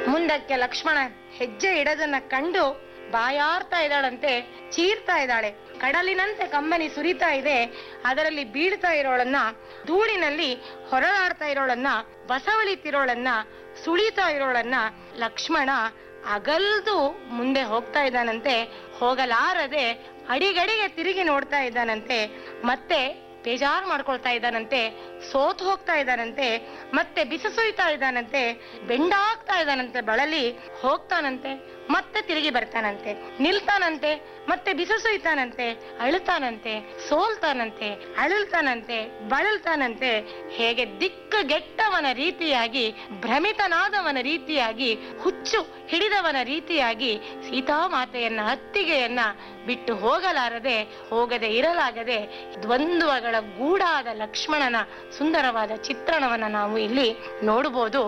ಮುಂದಕ್ಕೆ ಲಕ್ಷ್ಮಣ ಹೆಜ್ಜೆ ಇಡದನ್ನ ಕಂಡು ಬಾಯಾರ್ತಾ ಇದ್ದಾಳಂತೆ ಚೀರ್ತಾ ಇದ್ದಾಳೆ ಕಡಲಿನಂತೆ ಕಮ್ಮನಿ ಸುರಿತಾ ಇದೆ ಅದರಲ್ಲಿ ಬೀಳ್ತಾ ಇರೋಳನ್ನ ಧೂಳಿನಲ್ಲಿ ಹೊರಳಾಡ್ತಾ ಇರೋಳನ್ನ ಬಸವಳಿತಿರೋಳನ್ನ ಸುಳಿತಾ ಇರೋಳನ್ನ ಲಕ್ಷ್ಮಣ ಅಗಲ್ದು ಮುಂದೆ ಹೋಗ್ತಾ ಇದ್ದಾನಂತೆ ಹೋಗಲಾರದೆ ಅಡಿಗಡಿಗೆ ತಿರುಗಿ ನೋಡ್ತಾ ಇದ್ದಾನಂತೆ ಮತ್ತೆ ಬೇಜಾರು ಮಾಡ್ಕೊಳ್ತಾ ಇದ್ದಾನಂತೆ ಸೋತ್ ಹೋಗ್ತಾ ಇದ್ದಾನಂತೆ ಮತ್ತೆ ಬಿಸಿಸುಯ್ತಾ ಇದ್ದಾನಂತೆ ಬೆಂಡಾಗ್ತಾ ಇದ್ದಾನಂತೆ ಬಳಲಿ ಹೋಗ್ತಾನಂತೆ ಮತ್ತೆ ತಿರುಗಿ ಬರ್ತಾನಂತೆ ನಿಲ್ತಾನಂತೆ ಮತ್ತೆ ಬಿಸಿಸುಯ್ತಾನಂತೆ ಅಳುತ್ತಾನಂತೆ ಸೋಲ್ತಾನಂತೆ ಅಳುಲ್ತಾನಂತೆ ಬಳಲ್ತಾನಂತೆ ಹೇಗೆ ದಿಕ್ಕಗೆಟ್ಟವನ ರೀತಿಯಾಗಿ ಭ್ರಮಿತನಾದವನ ರೀತಿಯಾಗಿ ಹುಚ್ಚು ಹಿಡಿದವನ ರೀತಿಯಾಗಿ ಸೀತಾಮಾತೆಯನ್ನ ಅತ್ತಿಗೆಯನ್ನ ಬಿಟ್ಟು ಹೋಗಲಾರದೆ ಹೋಗದೆ ಇರಲಾಗದೆ ದ್ವಂದ್ವಗಳ ಗೂಡಾದ ಲಕ್ಷ್ಮಣನ ಸುಂದರವಾದ ಚಿತ್ರಣವನ್ನ ನಾವು ಇಲ್ಲಿ ನೋಡಬಹುದು